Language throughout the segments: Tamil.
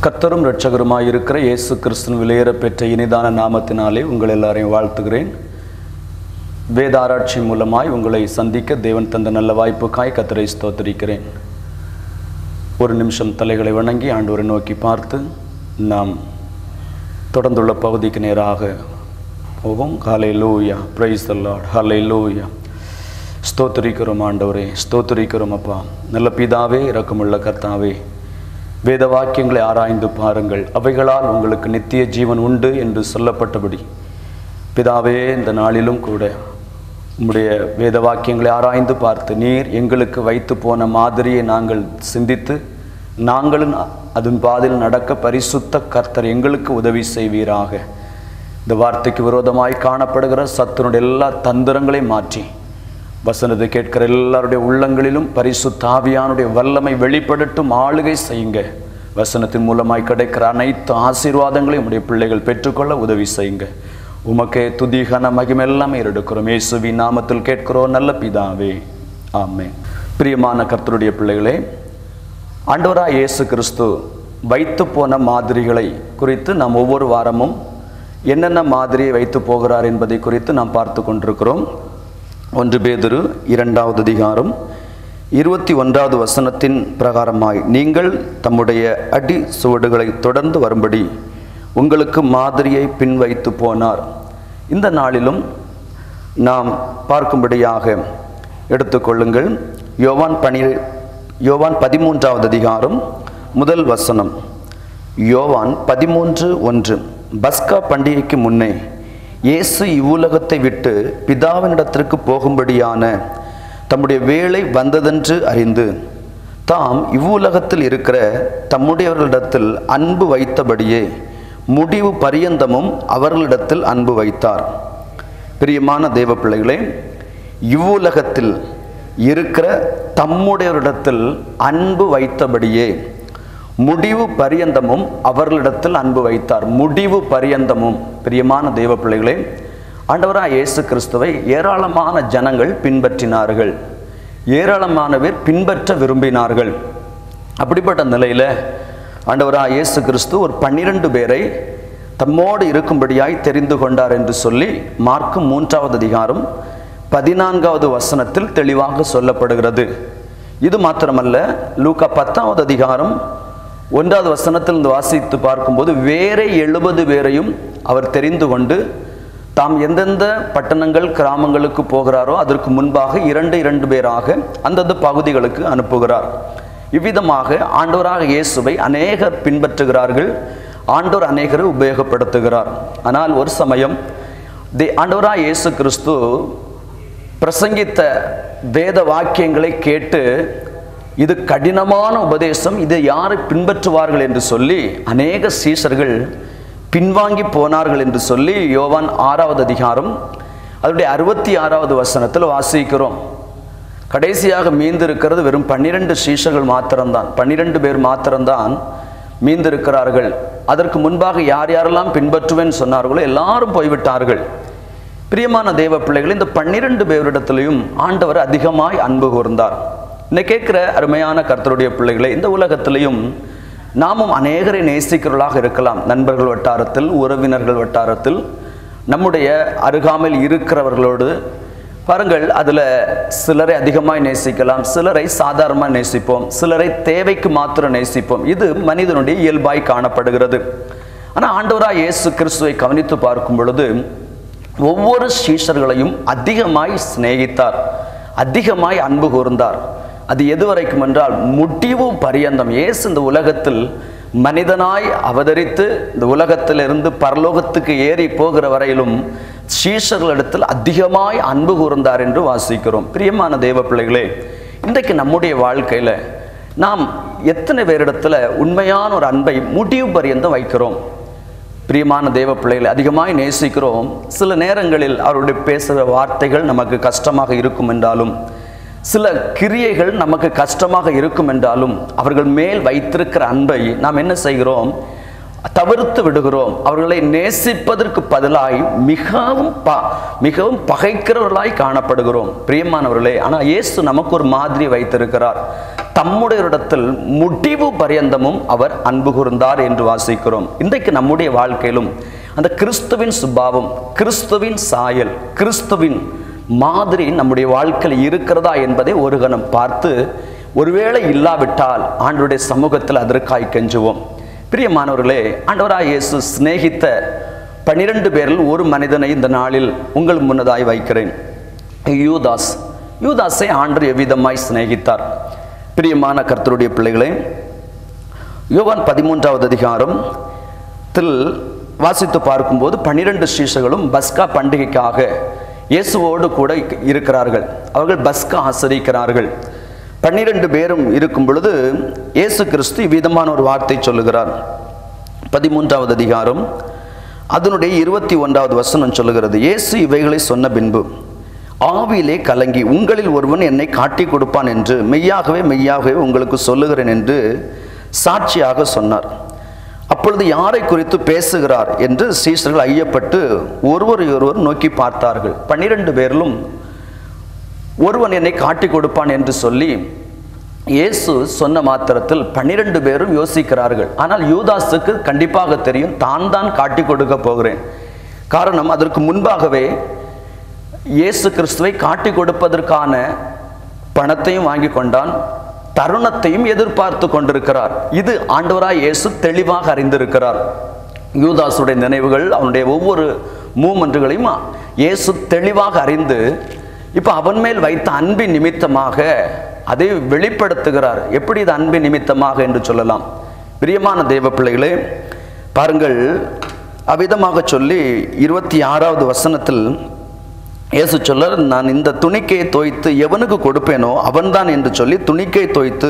கர்த்தரும் இரட்சகருமாய் இருக்கிற இயேசு கிறிஸ்துவின் விலையேற பெற்ற இனிதான நாமத்தினாலே உங்கள் எல்லாரையும் வாழ்த்துகிறேன் வேதாராய்ச்சி மூலமாய் உங்களை சந்திக்க தேவன் தந்த நல்ல வாய்ப்புக்காய் கத்தரை ஸ்தோத்திரிக்கிறேன் ஒரு நிமிஷம் தலைகளை வணங்கி ஆண்டவரை நோக்கி பார்த்து நாம் தொடர்ந்துள்ள பகுதிக்கு நேராக போவோம் ஹலை லூயா பிரைஸ் த லார்ட் ஹலை லூயா ஸ்தோத்திரிக்கிறோம் ஆண்டவரே ஸ்தோத்திரிக்கிறோம் அப்பா நல்ல பிதாவே இரக்கமுள்ள கர்த்தாவே வேத வாக்கியங்களை ஆராய்ந்து பாருங்கள் அவைகளால் உங்களுக்கு நித்திய ஜீவன் உண்டு என்று சொல்லப்பட்டபடி பிதாவே இந்த நாளிலும் கூட உம்முடைய வேத வாக்கியங்களை ஆராய்ந்து பார்த்து நீர் எங்களுக்கு வைத்து போன மாதிரியை நாங்கள் சிந்தித்து நாங்களும் அதன் பாதையில் நடக்க பரிசுத்த கர்த்தர் எங்களுக்கு உதவி செய்வீராக இந்த வார்த்தைக்கு விரோதமாய் காணப்படுகிற சத்துனுடைய எல்லா தந்திரங்களையும் மாற்றி வசனத்தை கேட்கிற எல்லாருடைய உள்ளங்களிலும் பரிசுத்த ஆவியானுடைய வல்லமை வெளிப்படட்டும் ஆளுகை செய்யுங்க வசனத்தின் மூலமாய் கிடைக்கிற அனைத்து ஆசீர்வாதங்களையும் உடைய பிள்ளைகள் பெற்றுக்கொள்ள உதவி செய்யுங்க உமக்கே துதிகன மகிமெல்லாமே எடுக்கிறோம் இயேசுவி நாமத்தில் கேட்கிறோம் நல்ல பிதாவே ஆமே பிரியமான கர்த்தருடைய பிள்ளைகளே ஆண்டவராக இயேசு கிறிஸ்து வைத்து போன மாதிரிகளை குறித்து நாம் ஒவ்வொரு வாரமும் என்னென்ன மாதிரியை வைத்து போகிறார் என்பதை குறித்து நாம் பார்த்து கொண்டிருக்கிறோம் ஒன்று பேதுரு இரண்டாவது அதிகாரம் இருபத்தி ஒன்றாவது வசனத்தின் பிரகாரமாய் நீங்கள் தம்முடைய அடி சுவடுகளை தொடர்ந்து வரும்படி உங்களுக்கு மாதிரியை பின் வைத்து போனார் இந்த நாளிலும் நாம் பார்க்கும்படியாக எடுத்துக்கொள்ளுங்கள் யோவான் பனி யோவான் பதிமூன்றாவது அதிகாரம் முதல் வசனம் யோவான் பதிமூன்று ஒன்று பஸ்கா பண்டிகைக்கு முன்னே இயேசு இவ்வுலகத்தை விட்டு பிதாவினிடத்திற்கு போகும்படியான தம்முடைய வேலை வந்ததென்று அறிந்து தாம் இவ்வுலகத்தில் இருக்கிற தம்முடையவர்களிடத்தில் அன்பு வைத்தபடியே முடிவு பரியந்தமும் அவர்களிடத்தில் அன்பு வைத்தார் பிரியமான தேவ பிள்ளைகளே இவ்வுலகத்தில் இருக்கிற தம்முடையவரிடத்தில் அன்பு வைத்தபடியே முடிவு பரியந்தமும் அவர்களிடத்தில் அன்பு வைத்தார் முடிவு பரியந்தமும் பிரியமான தெய்வ பிள்ளைகளே ஆண்டவராக இயேசு கிறிஸ்துவை ஏராளமான ஜனங்கள் பின்பற்றினார்கள் ஏராளமான பேர் பின்பற்ற விரும்பினார்கள் அப்படிப்பட்ட நிலையில் ஆண்டவராக இயேசு கிறிஸ்து ஒரு பன்னிரண்டு பேரை தம்மோடு இருக்கும்படியாய் தெரிந்து கொண்டார் என்று சொல்லி மார்க்கு மூன்றாவது அதிகாரம் பதினான்காவது வசனத்தில் தெளிவாக சொல்லப்படுகிறது இது மாத்திரமல்ல லூக்கா பத்தாவது அதிகாரம் ஒன்றாவது வசனத்தில் இருந்து வாசித்து பார்க்கும்போது வேற எழுபது பேரையும் அவர் தெரிந்து கொண்டு தாம் எந்தெந்த பட்டணங்கள் கிராமங்களுக்கு போகிறாரோ அதற்கு முன்பாக இரண்டு இரண்டு பேராக அந்தந்த பகுதிகளுக்கு அனுப்புகிறார் இவ்விதமாக ஆண்டவராக இயேசுவை அநேகர் பின்பற்றுகிறார்கள் ஆண்டோர் அநேகரை உபயோகப்படுத்துகிறார் ஆனால் ஒரு சமயம் தி ஆண்டவராக இயேசு கிறிஸ்து பிரசங்கித்த வேத வாக்கியங்களை கேட்டு இது கடினமான உபதேசம் இதை யார் பின்பற்றுவார்கள் என்று சொல்லி அநேக சீசர்கள் பின்வாங்கி போனார்கள் என்று சொல்லி யோவான் ஆறாவது அதிகாரம் அதனுடைய அறுபத்தி ஆறாவது வசனத்தில் வாசிக்கிறோம் கடைசியாக மீந்திருக்கிறது வெறும் பன்னிரண்டு சீஷர்கள் மாத்திரம்தான் பன்னிரண்டு பேர் மாத்திரம்தான் மீந்திருக்கிறார்கள் அதற்கு முன்பாக யார் யாரெல்லாம் பின்பற்றுவேன்னு சொன்னார்களோ எல்லாரும் போய்விட்டார்கள் பிரியமான தேவ பிள்ளைகள் இந்த பன்னிரண்டு பேரிடத்திலையும் ஆண்டவர் அதிகமாய் அன்பு கூர்ந்தார் இன்னைக்கு கேட்கிற அருமையான கர்த்தருடைய பிள்ளைகளை இந்த உலகத்திலையும் நாமும் அநேகரை நேசிக்கிறவர்களாக இருக்கலாம் நண்பர்கள் வட்டாரத்தில் உறவினர்கள் வட்டாரத்தில் நம்முடைய அருகாமையில் இருக்கிறவர்களோடு பாருங்கள் அதில் சிலரை அதிகமாக நேசிக்கலாம் சிலரை சாதாரணமாக நேசிப்போம் சிலரை தேவைக்கு மாத்திரம் நேசிப்போம் இது மனிதனுடைய இயல்பாய் காணப்படுகிறது ஆனால் ஆண்டவராக இயேசு கிறிஸ்துவை கவனித்து பார்க்கும் பொழுது ஒவ்வொரு சீஷர்களையும் அதிகமாய் சிநேகித்தார் அதிகமாய் அன்பு கூர்ந்தார் அது எது வரைக்கும் என்றால் முடிவு பரியந்தம் இயேசு இந்த உலகத்தில் மனிதனாய் அவதரித்து இந்த உலகத்திலிருந்து பரலோகத்துக்கு ஏறி போகிற வரையிலும் சீஷர்களிடத்தில் அதிகமாய் அன்பு கூர்ந்தார் என்று வாசிக்கிறோம் பிரியமான தேவ பிள்ளைகளே இன்றைக்கு நம்முடைய வாழ்க்கையில் நாம் எத்தனை பேரிடத்துல உண்மையான ஒரு அன்பை முடிவு பரியந்தம் வைக்கிறோம் பிரியமான தேவ பிள்ளைகளை அதிகமாய் நேசிக்கிறோம் சில நேரங்களில் அவருடைய பேசுகிற வார்த்தைகள் நமக்கு கஷ்டமாக இருக்கும் என்றாலும் சில கிரியைகள் நமக்கு கஷ்டமாக இருக்கும் என்றாலும் அவர்கள் மேல் வைத்திருக்கிற அன்பை நாம் என்ன செய்கிறோம் தவிர்த்து விடுகிறோம் அவர்களை நேசிப்பதற்கு பதிலாய் மிகவும் ப மிகவும் பகைக்கிறவர்களாய் காணப்படுகிறோம் பிரியமானவர்களே ஆனால் இயேசு நமக்கு ஒரு மாதிரி வைத்திருக்கிறார் தம்முடைய இடத்தில் முடிவு பரியந்தமும் அவர் அன்பு கூர்ந்தார் என்று வாசிக்கிறோம் இன்றைக்கு நம்முடைய வாழ்க்கையிலும் அந்த கிறிஸ்துவின் சுபாவம் கிறிஸ்துவின் சாயல் கிறிஸ்துவின் மாதிரி நம்முடைய வாழ்க்கையில் இருக்கிறதா என்பதை ஒரு கணம் பார்த்து ஒருவேளை இல்லாவிட்டால் ஆண்டவருடைய சமூகத்தில் அதற்காய் கெஞ்சுவோம் பிரியமானவர்களே ஆண்டவராய் இயேசு சிநேகித்த பன்னிரண்டு பேரில் ஒரு மனிதனை இந்த நாளில் உங்கள் முன்னதாய் வைக்கிறேன் யூதாஸ் யூதாஸை ஆண்டு எவ்விதமாய் சிநேகித்தார் பிரியமான கர்த்தருடைய பிள்ளைகளே யோவான் பதிமூன்றாவது அதிகாரம் தில் வாசித்து பார்க்கும்போது பன்னிரண்டு சீஷர்களும் பஸ்கா பண்டிகைக்காக இயேசுவோடு கூட இருக்கிறார்கள் அவர்கள் பஸ்கா ஆசரிக்கிறார்கள் பன்னிரண்டு பேரும் இருக்கும் பொழுது இயேசு கிறிஸ்து இவ்விதமான ஒரு வார்த்தை சொல்லுகிறார் பதிமூன்றாவது அதிகாரம் அதனுடைய இருபத்தி ஒன்றாவது வசனம் சொல்லுகிறது இயேசு இவைகளை சொன்ன பின்பு ஆவியிலே கலங்கி உங்களில் ஒருவன் என்னை காட்டி கொடுப்பான் என்று மெய்யாகவே மெய்யாகவே உங்களுக்கு சொல்லுகிறேன் என்று சாட்சியாக சொன்னார் அப்பொழுது யாரை குறித்து பேசுகிறார் என்று சீசர்கள் ஐயப்பட்டு ஒருவர் ஒருவர் நோக்கி பார்த்தார்கள் பன்னிரண்டு பேரிலும் ஒருவன் என்னை காட்டி கொடுப்பான் என்று சொல்லி இயேசு சொன்ன மாத்திரத்தில் பன்னிரண்டு பேரும் யோசிக்கிறார்கள் ஆனால் யூதாஸுக்கு கண்டிப்பாக தெரியும் தான் தான் காட்டி கொடுக்க போகிறேன் காரணம் அதற்கு முன்பாகவே இயேசு கிறிஸ்துவை காட்டி கொடுப்பதற்கான பணத்தையும் வாங்கி கொண்டான் தருணத்தையும் எதிர்பார்த்து கொண்டிருக்கிறார் இது ஆண்டவராய் இயேசு தெளிவாக அறிந்திருக்கிறார் யூதாசுடைய நினைவுகள் அவனுடைய ஒவ்வொரு மூமென்றுகளையும் இயேசு தெளிவாக அறிந்து இப்போ அவன் மேல் வைத்த அன்பின் நிமித்தமாக அதை வெளிப்படுத்துகிறார் எப்படி இது அன்பின் நிமித்தமாக என்று சொல்லலாம் பிரியமான தேவ பிள்ளைகளே பாருங்கள் அவ்விதமாக சொல்லி இருபத்தி ஆறாவது வசனத்தில் இயேசு சொல்லர் நான் இந்த துணிக்கையை தோய்த்து எவனுக்கு கொடுப்பேனோ அவன்தான் என்று சொல்லி துணிக்கை தோய்த்து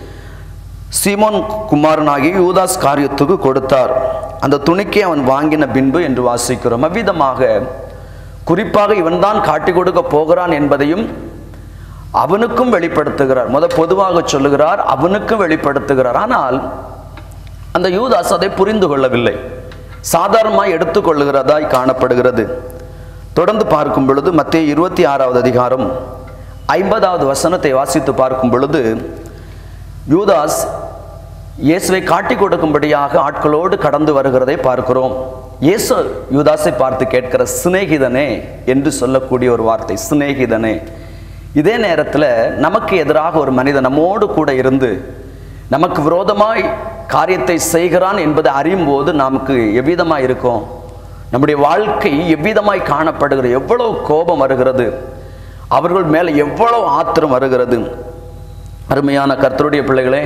சீமோன் குமாரனாகி யூதாஸ் காரியத்துக்கு கொடுத்தார் அந்த துணிக்கை அவன் வாங்கின பின்பு என்று வாசிக்கிறோம் அவ்விதமாக குறிப்பாக இவன்தான் காட்டி கொடுக்க போகிறான் என்பதையும் அவனுக்கும் வெளிப்படுத்துகிறார் முத பொதுவாக சொல்லுகிறார் அவனுக்கும் வெளிப்படுத்துகிறார் ஆனால் அந்த யூதாஸ் அதை புரிந்து கொள்ளவில்லை சாதாரணமாய் எடுத்துக்கொள்ளுகிறதாய் காணப்படுகிறது தொடர்ந்து பார்க்கும் பொழுது மத்திய இருபத்தி ஆறாவது அதிகாரம் ஐம்பதாவது வசனத்தை வாசித்து பார்க்கும் பொழுது யூதாஸ் இயேசுவை காட்டி கொடுக்கும்படியாக ஆட்களோடு கடந்து வருகிறதை பார்க்கிறோம் இயேசு யூதாஸை பார்த்து கேட்கிற சிநேகிதனே என்று சொல்லக்கூடிய ஒரு வார்த்தை சிநேகிதனே இதே நேரத்தில் நமக்கு எதிராக ஒரு மனிதன் நம்மோடு கூட இருந்து நமக்கு விரோதமாய் காரியத்தை செய்கிறான் என்பதை அறியும் போது நமக்கு எவ்விதமாய் இருக்கும் நம்முடைய வாழ்க்கை எவ்விதமாய் காணப்படுகிற எவ்வளவு கோபம் வருகிறது அவர்கள் மேலே எவ்வளவு ஆத்திரம் வருகிறது அருமையான கர்த்தருடைய பிள்ளைகளே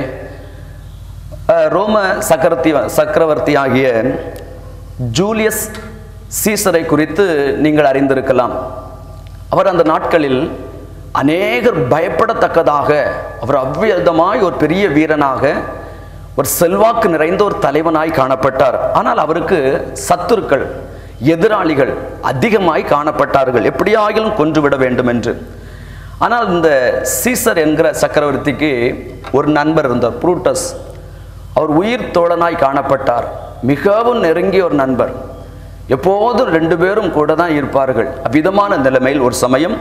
அஹ், ரோம சக்கரத்தி சக்கரவர்த்தி ஆகிய ஜூலியஸ் சீசரை குறித்து நீங்கள் அறிந்திருக்கலாம் அவர் அந்த நாட்களில் அநேகர் பயப்படத்தக்கதாக அவர் அவ்விதமாய் ஒரு பெரிய வீரனாக ஒரு செல்வாக்கு நிறைந்த ஒரு தலைவனாய் காணப்பட்டார் ஆனால் அவருக்கு சத்துருக்கள் எதிராளிகள் அதிகமாய் காணப்பட்டார்கள் எப்படியாகிலும் கொன்றுவிட வேண்டும் என்று ஆனால் இந்த சீசர் என்கிற சக்கரவர்த்திக்கு ஒரு நண்பர் இருந்தார் புரூட்டஸ் அவர் உயிர் தோழனாய் காணப்பட்டார் மிகவும் நெருங்கிய ஒரு நண்பர் எப்போதும் ரெண்டு பேரும் கூட தான் இருப்பார்கள் அவ்விதமான நிலைமையில் ஒரு சமயம்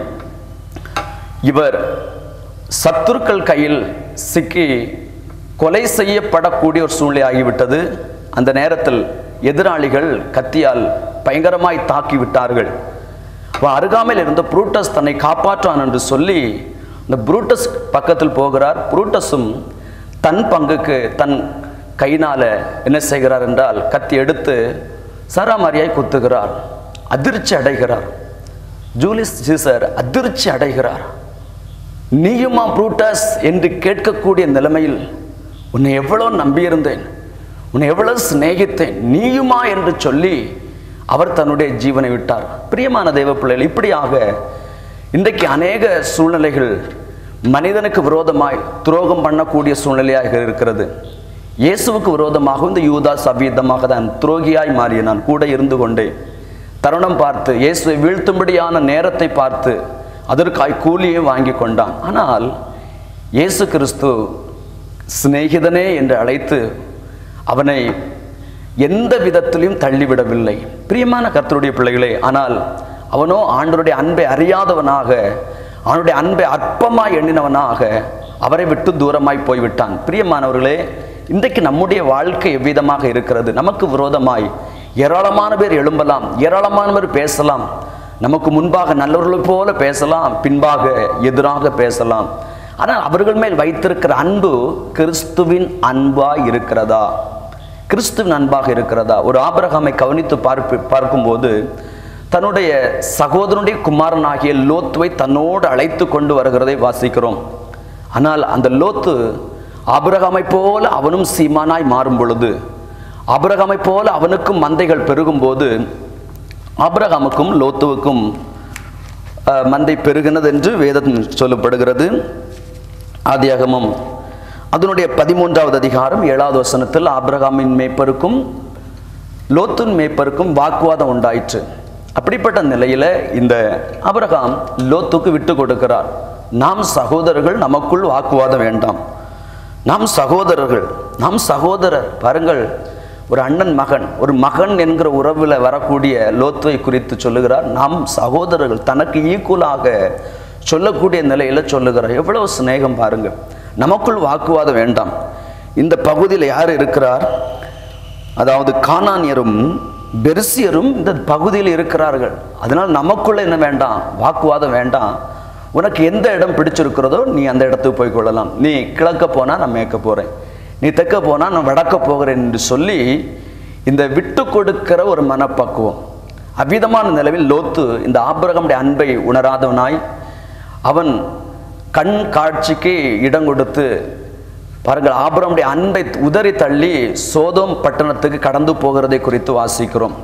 இவர் சத்துருக்கள் கையில் சிக்கி கொலை செய்யப்படக்கூடிய ஒரு சூழ்நிலை ஆகிவிட்டது அந்த நேரத்தில் எதிராளிகள் கத்தியால் பயங்கரமாய் தாக்கி விட்டார்கள் அப்ப அருகாமையில் இருந்த புரூட்டஸ் தன்னை காப்பாற்றான் என்று சொல்லி இந்த புரூட்டஸ் பக்கத்தில் போகிறார் புரூட்டஸும் தன் பங்குக்கு தன் கையினால என்ன செய்கிறார் என்றால் கத்தி எடுத்து சராமாரியாய் குத்துகிறார் அதிர்ச்சி அடைகிறார் ஜூலிஸ் சீசர் அதிர்ச்சி அடைகிறார் நீயுமா புரூட்டஸ் என்று கேட்கக்கூடிய நிலைமையில் உன்னை எவ்வளோ நம்பியிருந்தேன் உன்னை எவ்வளவு சிநேகித்தேன் நீயுமா என்று சொல்லி அவர் தன்னுடைய ஜீவனை விட்டார் பிரியமான தேவ பிள்ளைகள் இப்படியாக இன்றைக்கு அநேக சூழ்நிலைகள் மனிதனுக்கு விரோதமாய் துரோகம் பண்ணக்கூடிய சூழ்நிலையாக இருக்கிறது இயேசுவுக்கு விரோதமாக இந்த யூதாஸ் அவ்விதமாக தான் துரோகியாய் மாறிய நான் கூட இருந்து கொண்டே தருணம் பார்த்து இயேசுவை வீழ்த்தும்படியான நேரத்தை பார்த்து அதற்காய் கூலியை வாங்கி கொண்டான் ஆனால் இயேசு கிறிஸ்து சிநேகிதனே என்று அழைத்து அவனை எந்த விதத்திலையும் தள்ளிவிடவில்லை பிரியமான கர்த்தருடைய பிள்ளைகளே ஆனால் அவனோ ஆண்டவருடைய அன்பை அறியாதவனாக அவனுடைய அன்பை அற்பமாய் எண்ணினவனாக அவரை விட்டு தூரமாய் போய்விட்டான் பிரியமானவர்களே இன்றைக்கு நம்முடைய வாழ்க்கை எவ்விதமாக இருக்கிறது நமக்கு விரோதமாய் ஏராளமான பேர் எழும்பலாம் ஏராளமான பேர் பேசலாம் நமக்கு முன்பாக நல்லவர்களைப் போல பேசலாம் பின்பாக எதிராக பேசலாம் ஆனால் அவர்கள் மேல் வைத்திருக்கிற அன்பு கிறிஸ்துவின் அன்பாய் இருக்கிறதா கிறிஸ்துவின் அன்பாக இருக்கிறதா ஒரு ஆபிரகாமை கவனித்து பார்ப்பு பார்க்கும்போது தன்னுடைய சகோதரனுடைய குமாரனாகிய லோத்துவை தன்னோடு அழைத்து கொண்டு வருகிறதை வாசிக்கிறோம் ஆனால் அந்த லோத்து ஆபிரகாமை போல அவனும் சீமானாய் மாறும் பொழுது ஆபிரகாமை போல அவனுக்கும் மந்தைகள் பெருகும்போது ஆபிரகாமுக்கும் லோத்துவுக்கும் அஹ், மந்தை பெருகினது என்று வேதம் சொல்லப்படுகிறது ஆதியாகமம் அதனுடைய பதிமூன்றாவது அதிகாரம் ஏழாவது வசனத்தில் ஆபிரகாமின் மேய்ப்பருக்கும் லோத்தின் மேய்ப்பருக்கும் வாக்குவாதம் உண்டாயிற்று அப்படிப்பட்ட நிலையில இந்த ஆபிரகாம் லோத்துக்கு விட்டு கொடுக்கிறார் நாம் சகோதரர்கள் நமக்குள் வாக்குவாதம் வேண்டாம் நாம் சகோதரர்கள் நாம் சகோதரர் பாருங்கள் ஒரு அண்ணன் மகன் ஒரு மகன் என்கிற உறவில் வரக்கூடிய லோத்துவை குறித்து சொல்லுகிறார் நாம் சகோதரர்கள் தனக்கு ஈக்குவலாக சொல்லக்கூடிய நிலையில சொல்லுகிறார் எவ்வளவு சிநேகம் பாருங்க நமக்குள் வாக்குவாதம் வேண்டாம் இந்த பகுதியில் யார் இருக்கிறார் அதாவது கானானியரும் பெருசியரும் இந்த பகுதியில் இருக்கிறார்கள் அதனால் நமக்குள்ள என்ன வேண்டாம் வாக்குவாதம் வேண்டாம் உனக்கு எந்த இடம் பிடிச்சிருக்கிறதோ நீ அந்த இடத்துக்கு போய் கொள்ளலாம் நீ கிழக்க போனா நான் மேற்க போறேன் நீ தெற்க போனா நான் வடக்க போகிறேன் என்று சொல்லி இந்த விட்டு கொடுக்கிற ஒரு மனப்பக்குவம் அவ்விதமான நிலவில் லோத்து இந்த ஆபிரகமுடைய அன்பை உணராதவனாய் அவன் கண் காட்சிக்கு இடம் கொடுத்து பாருங்கள் ஆபிரமுடைய அன்பை உதறி தள்ளி சோதோம் பட்டணத்துக்கு கடந்து போகிறதை குறித்து வாசிக்கிறோம்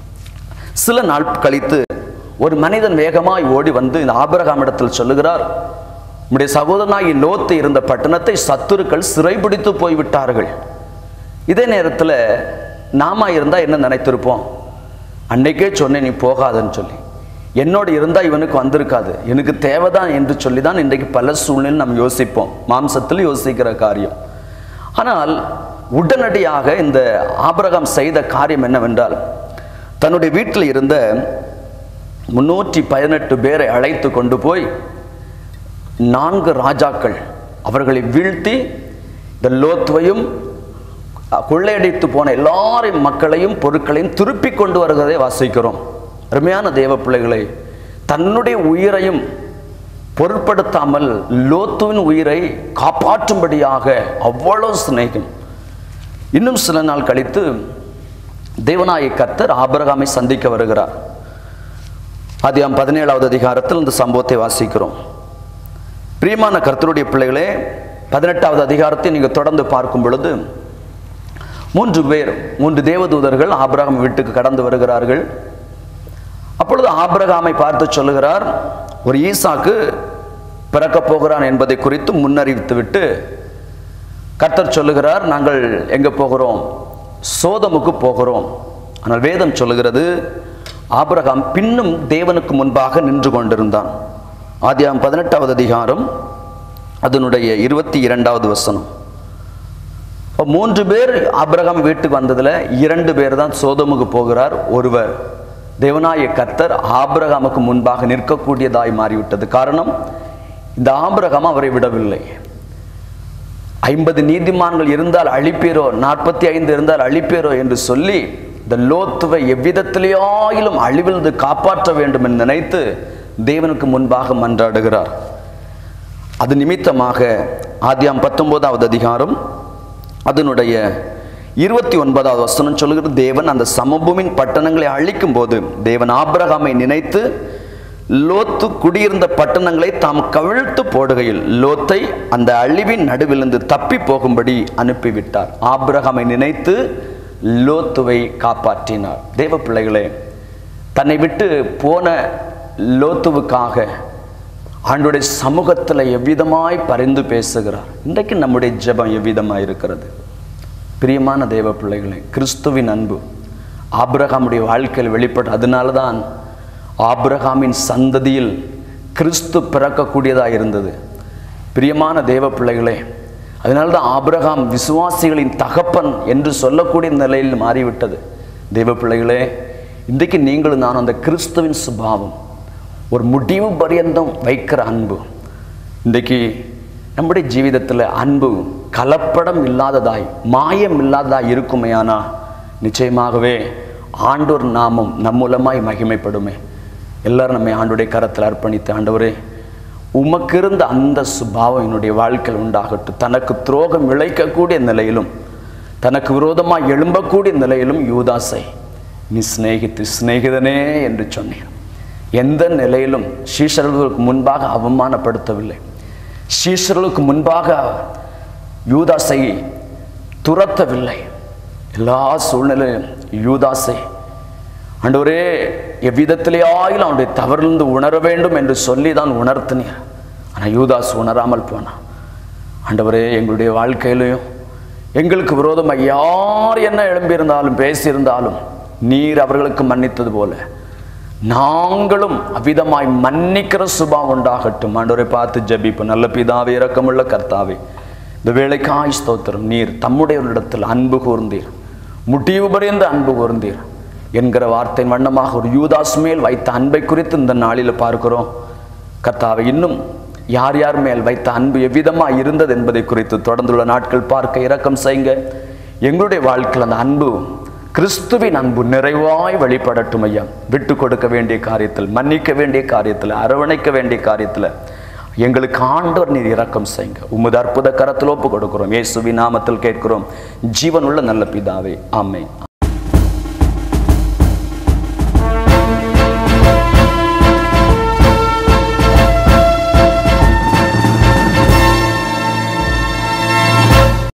சில நாள் கழித்து ஒரு மனிதன் வேகமாய் ஓடி வந்து இந்த ஆபிரகாமிடத்தில் சொல்லுகிறார் உம்முடைய சகோதரனாகி லோத்து இருந்த பட்டணத்தை சத்துருக்கள் சிறைபிடித்து போய்விட்டார்கள் இதே நேரத்தில் நாம இருந்தா என்ன நினைத்திருப்போம் அன்னைக்கே சொன்னேன் நீ போகாதன்னு சொல்லி என்னோடு இருந்தால் இவனுக்கு வந்திருக்காது எனக்கு தேவைதான் என்று சொல்லி தான் இன்றைக்கு பல சூழ்நிலை நம்ம யோசிப்போம் மாம்சத்தில் யோசிக்கிற காரியம் ஆனால் உடனடியாக இந்த ஆபிரகாம் செய்த காரியம் என்னவென்றால் தன்னுடைய வீட்டில் இருந்த முன்னூற்றி பதினெட்டு பேரை அழைத்து கொண்டு போய் நான்கு ராஜாக்கள் அவர்களை வீழ்த்தி இந்த லோத்துவையும் அஹ், கொள்ளையடித்து போன எல்லாரையும் மக்களையும் பொருட்களையும் திருப்பி கொண்டு வருகிறதை வாசிக்கிறோம் அருமையான தேவ பிள்ளைகளை தன்னுடைய உயிரையும் பொருட்படுத்தாமல் லோத்துவின் உயிரை காப்பாற்றும்படியாக அவ்வளவு சிநேகம் இன்னும் சில நாள் கழித்து தேவனாய கர்த்தர் ஆபிரகாமை சந்திக்க வருகிறார் ஆதியாம் பதினேழாவது அதிகாரத்தில் இந்த சம்பவத்தை வாசிக்கிறோம் பிரியமான கர்த்தருடைய பிள்ளைகளே பதினெட்டாவது அதிகாரத்தை நீங்கள் தொடர்ந்து பார்க்கும் பொழுது மூன்று பேர் மூன்று தேவதூதர்கள் ஆபிரகாம் வீட்டுக்கு கடந்து வருகிறார்கள் அப்பொழுது ஆபிரகாமை பார்த்து சொல்லுகிறார் ஒரு ஈசாக்கு பிறக்கப் போகிறான் என்பதை குறித்து முன்னறிவித்துவிட்டு கர்த்தர் சொல்லுகிறார் நாங்கள் எங்க போகிறோம் சோதமுக்கு போகிறோம் ஆனால் வேதம் சொல்லுகிறது ஆபிரகாம் பின்னும் தேவனுக்கு முன்பாக நின்று கொண்டிருந்தான் ஆதியாம் பதினெட்டாவது அதிகாரம் அதனுடைய இருபத்தி இரண்டாவது வசனம் அப்ப மூன்று பேர் ஆபிரகாம் வீட்டுக்கு வந்ததுல இரண்டு பேர் தான் சோதமுக்கு போகிறார் ஒருவர் தேவனாய கர்த்தர் ஆபிரகாமுக்கு முன்பாக நிற்கக்கூடியதாய் மாறிவிட்டது காரணம் இந்த ஆபிரகாம் அவரை விடவில்லை ஐம்பது நீதிமான்கள் இருந்தால் அழிப்பேரோ நாற்பத்தி ஐந்து இருந்தால் அழிப்பேரோ என்று சொல்லி இந்த லோத்துவை எவ்விதத்திலேயாயிலும் அழிவிலிருந்து காப்பாற்ற வேண்டும் என்று நினைத்து தேவனுக்கு முன்பாக மன்றாடுகிறார் அது நிமித்தமாக ஆதியாம் பத்தொன்பதாவது அதிகாரம் அதனுடைய இருபத்தி ஒன்பதாவது வசனம் சொல்லுகிறது தேவன் அந்த சமபூமியின் பட்டணங்களை அழிக்கும் போது தேவன் ஆபிரகாமை நினைத்து லோத்து குடியிருந்த பட்டணங்களை தாம் கவிழ்த்து போடுகையில் லோத்தை அந்த அழிவின் நடுவிலிருந்து தப்பி போகும்படி அனுப்பிவிட்டார் ஆபிரகாமை நினைத்து லோத்துவை காப்பாற்றினார் தேவ பிள்ளைகளே தன்னை விட்டு போன லோத்துவுக்காக ஆண்டுடைய சமூகத்தில் எவ்விதமாய் பரிந்து பேசுகிறார் இன்றைக்கு நம்முடைய ஜெபம் எவ்விதமாய் இருக்கிறது பிரியமான தேவ பிள்ளைகளே கிறிஸ்துவின் அன்பு ஆபிரகாமுடைய வாழ்க்கையில் வெளிப்பட்ட அதனால தான் ஆபிரகாமின் சந்ததியில் கிறிஸ்து பிறக்கக்கூடியதாக இருந்தது பிரியமான தேவ பிள்ளைகளே அதனால தான் ஆபிரகாம் விசுவாசிகளின் தகப்பன் என்று சொல்லக்கூடிய நிலையில் மாறிவிட்டது தெய்வ பிள்ளைகளே இன்றைக்கு நீங்களும் நான் அந்த கிறிஸ்துவின் சுபாவம் ஒரு முடிவு பரியந்தம் வைக்கிற அன்பு இன்றைக்கு நம்முடைய ஜீவிதத்தில் அன்பு கலப்படம் இல்லாததாய் மாயம் இல்லாததாய் இருக்குமேயானா நிச்சயமாகவே ஆண்டோர் நாமம் நம் மூலமாய் மகிமைப்படுமே எல்லாரும் நம்மை ஆண்டுடைய கரத்தில் அர்ப்பணித்து ஆண்டவரே உமக்கு இருந்த அந்த சுபாவம் என்னுடைய வாழ்க்கையில் உண்டாகட்டும் தனக்கு துரோகம் இழைக்கக்கூடிய நிலையிலும் தனக்கு விரோதமாக எழும்பக்கூடிய நிலையிலும் யூதாசை நீ சிநேகித்து சிநேகிதனே என்று சொன்னீர் எந்த நிலையிலும் சீஷர்களுக்கு முன்பாக அவமானப்படுத்தவில்லை சீஷர்களுக்கு முன்பாக யூதாசை துரத்தவில்லை எல்லா சூழ்நிலையிலும் யூதாசை ஆண்டவரே எவ்விதத்திலே ஆயிலும் அவனுடைய தவறிலிருந்து உணர வேண்டும் என்று சொல்லி தான் உணர்த்தினீர் ஆனால் யூதாஸ் உணராமல் போனான் ஆண்டவரே எங்களுடைய வாழ்க்கையிலையும் எங்களுக்கு விரோதமாக யார் என்ன எழும்பியிருந்தாலும் பேசியிருந்தாலும் நீர் அவர்களுக்கு மன்னித்தது போல நாங்களும் அவ்விதமாய் மன்னிக்கிற சுபாவம் உண்டாகட்டும் ஆண்டவரை பார்த்து ஜெபிப்போம் நல்ல பிதாவே இரக்கமுள்ள கர்த்தாவே இந்த வேலைக்காய் ஸ்தோத்திரம் நீர் தம்முடையவரிடத்தில் அன்பு கூர்ந்தீர் முடிவு பறிந்த அன்பு கூர்ந்தீர் என்கிற வார்த்தையின் வண்ணமாக ஒரு யூதாஸ் மேல் வைத்த அன்பை குறித்து இந்த நாளில் பார்க்கிறோம் கர்த்தாவை இன்னும் யார் யார் மேல் வைத்த அன்பு எவ்விதமாக இருந்தது என்பதை குறித்து தொடர்ந்துள்ள நாட்கள் பார்க்க இரக்கம் செய்யுங்க எங்களுடைய வாழ்க்கையில் அந்த அன்பு கிறிஸ்துவின் அன்பு நிறைவாய் வெளிப்படட்டும் ஐயா விட்டு கொடுக்க வேண்டிய காரியத்தில் மன்னிக்க வேண்டிய காரியத்தில் அரவணைக்க வேண்டிய காரியத்தில் எங்களுக்கு ஆண்டவர் நீர் இரக்கம் செய்யுங்க உமது அற்புத கரத்தில் ஒப்பு கொடுக்கிறோம் இயேசுவின் நாமத்தில் கேட்கிறோம் ஜீவனுள்ள நல்ல பிதாவே ஆமென்